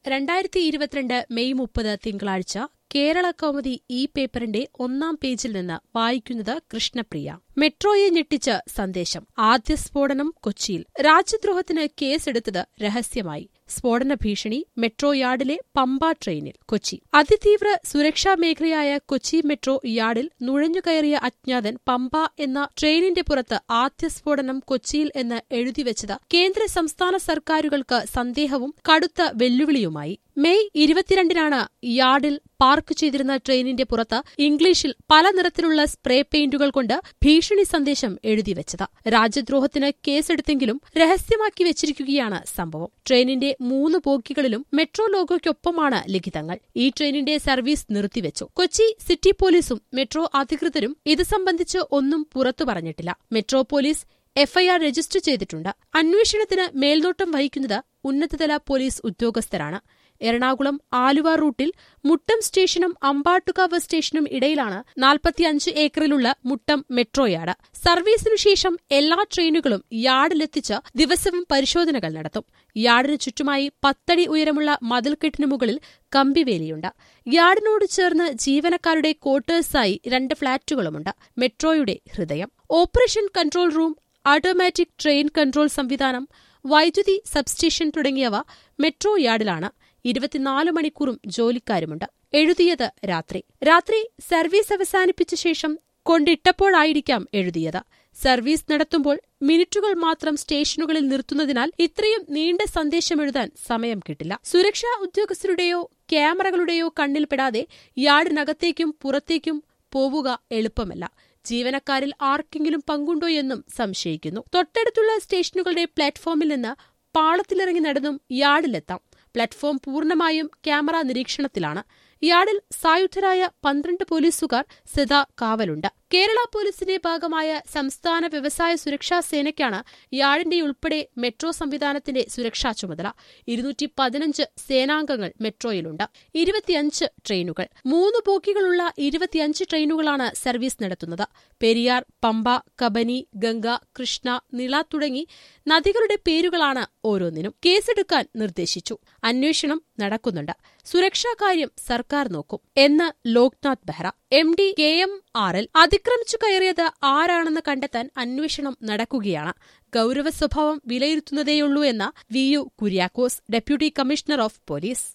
രണ്ടായിരത്തി ഇരുപത്തിരണ്ട് മെയ് മുപ്പത് തിങ്കളാഴ്ച കേരള കൗമുദി ഈ പേപ്പറിന്റെ ഒന്നാം പേജിൽ നിന്ന് വായിക്കുന്നത് കൃഷ്ണപ്രിയ മെട്രോയെ ഞെട്ടിച്ച് സന്ദേശം ആദ്യ സ്ഫോടനം കൊച്ചിയിൽ രാജ്യദ്രോഹത്തിന് കേസെടുത്തത് രഹസ്യമായി സ്ഫോടന ഭീഷണി മെട്രോ യാർഡിലെ പമ്പ ട്രെയിനിൽ കൊച്ചി അതിതീവ്ര സുരക്ഷാ മേഖലയായ കൊച്ചി മെട്രോ യാർഡിൽ നുഴഞ്ഞുകയറിയ അജ്ഞാതൻ പമ്പ എന്ന ട്രെയിനിന്റെ പുറത്ത് ആദ്യ സ്ഫോടനം കൊച്ചിയിൽ എന്ന് എഴുതിവെച്ചത് കേന്ദ്ര സംസ്ഥാന സർക്കാരുകൾക്ക് സന്ദേഹവും കടുത്ത വെല്ലുവിളിയുമായി മെയ് ഇരുപത്തിരണ്ടിനാണ് യാർഡിൽ പാർക്ക് ചെയ്തിരുന്ന ട്രെയിനിന്റെ പുറത്ത് ഇംഗ്ലീഷിൽ പല നിറത്തിലുള്ള സ്പ്രേ പെയിന്റുകൾ കൊണ്ട് ഭീഷണി സന്ദേശം എഴുതിവെച്ചത് രാജ്യദ്രോഹത്തിന് കേസെടുത്തെങ്കിലും രഹസ്യമാക്കി വെച്ചിരിക്കുകയാണ് സംഭവം ട്രെയിനിന്റെ മൂന്ന് ബോഗികളിലും മെട്രോ ലോഗോയ്ക്കൊപ്പമാണ് ലിഖിതങ്ങൾ ഈ ട്രെയിനിന്റെ സർവീസ് നിർത്തിവെച്ചു കൊച്ചി സിറ്റി പോലീസും മെട്രോ അധികൃതരും ഇത് സംബന്ധിച്ച് ഒന്നും പുറത്തു പറഞ്ഞിട്ടില്ല മെട്രോ പോലീസ് എഫ്ഐആർ രജിസ്റ്റർ ചെയ്തിട്ടുണ്ട് അന്വേഷണത്തിന് മേൽനോട്ടം വഹിക്കുന്നത് ഉന്നതതല പോലീസ് ഉദ്യോഗസ്ഥരാണ് എറണാകുളം ആലുവ റൂട്ടിൽ മുട്ടം സ്റ്റേഷനും അമ്പാട്ടുകാവ് സ്റ്റേഷനും ഇടയിലാണ് നാൽപ്പത്തിയഞ്ച് ഏക്കറിലുള്ള മുട്ടം മെട്രോ യാർഡ് സർവീസിനു ശേഷം എല്ലാ ട്രെയിനുകളും യാർഡിലെത്തിച്ച് ദിവസവും പരിശോധനകൾ നടത്തും യാർഡിനു ചുറ്റുമായി പത്തടി ഉയരമുള്ള മതിൽക്കെട്ടിനു മുകളിൽ കമ്പിവേലിയുണ്ട് യാർഡിനോട് ചേർന്ന് ജീവനക്കാരുടെ ക്വാർട്ടേഴ്സായി രണ്ട് ഫ്ളാറ്റുകളുമുണ്ട് മെട്രോയുടെ ഹൃദയം operation control room automatic train control സംവിധാനം വൈദ്യുതി സബ്സ്റ്റേഷൻ തുടങ്ങിയവ മെട്രോ യാർഡിലാണ് ഇരുപത്തിനാല് മണിക്കൂറും ജോലിക്കാരുമുണ്ട് എഴുതിയത് രാത്രി രാത്രി സർവീസ് അവസാനിപ്പിച്ച ശേഷം കൊണ്ടിട്ടപ്പോഴായിരിക്കാം എഴുതിയത് സർവീസ് നടത്തുമ്പോൾ മിനിറ്റുകൾ മാത്രം സ്റ്റേഷനുകളിൽ നിർത്തുന്നതിനാൽ ഇത്രയും നീണ്ട സന്ദേശം എഴുതാൻ സമയം കിട്ടില്ല സുരക്ഷാ ഉദ്യോഗസ്ഥരുടെയോ ക്യാമറകളുടെയോ കണ്ണിൽപ്പെടാതെ യാർഡിനകത്തേക്കും പുറത്തേക്കും പോവുക എളുപ്പമല്ല ജീവനക്കാരിൽ ആർക്കെങ്കിലും പങ്കുണ്ടോ എന്നും സംശയിക്കുന്നു തൊട്ടടുത്തുള്ള സ്റ്റേഷനുകളുടെ പ്ലാറ്റ്ഫോമിൽ നിന്ന് പാളത്തിലിറങ്ങി നടന്നും യാർഡിലെത്താം പ്ലാറ്റ്ഫോം പൂർണ്ണമായും ക്യാമറ നിരീക്ഷണത്തിലാണ് യാർഡിൽ സായുധരായ പന്ത്രണ്ട് പോലീസുകാർ സദാ കാവലുണ്ട് കേരള പോലീസിന്റെ ഭാഗമായ സംസ്ഥാന വ്യവസായ സുരക്ഷാ സേനയ്ക്കാണ് യാർഡിന്റെ ഉൾപ്പെടെ മെട്രോ സംവിധാനത്തിന്റെ സുരക്ഷാ ചുമതല ഇരുന്നൂറ്റി പതിനഞ്ച് സേനാംഗങ്ങൾ മെട്രോയിലുണ്ട് ഇരുപത്തിയഞ്ച് ട്രെയിനുകൾ മൂന്ന് ബോഗികളുള്ള ഇരുപത്തിയഞ്ച് ട്രെയിനുകളാണ് സർവീസ് നടത്തുന്നത് പെരിയാർ പമ്പ കബനി ഗംഗ കൃഷ്ണ നിള തുടങ്ങി നദികളുടെ പേരുകളാണ് ഓരോന്നിനും കേസെടുക്കാൻ നിർദ്ദേശിച്ചു അന്വേഷണം നടക്കുന്നുണ്ട് സുരക്ഷാ കാര്യം സർക്കാർ നോക്കും എന്ന് Loknath Behera M D K M R L അതിക്രമിച്ചു കയറിയത് ആരാണെന്ന് കണ്ടെത്താൻ അന്വേഷണം നടക്കുകയാണ് ഗൌരവ സ്വഭാവം വിലയിരുത്തുന്നതേയുള്ളൂ എന്ന V U Kuriakose deputy commissioner of police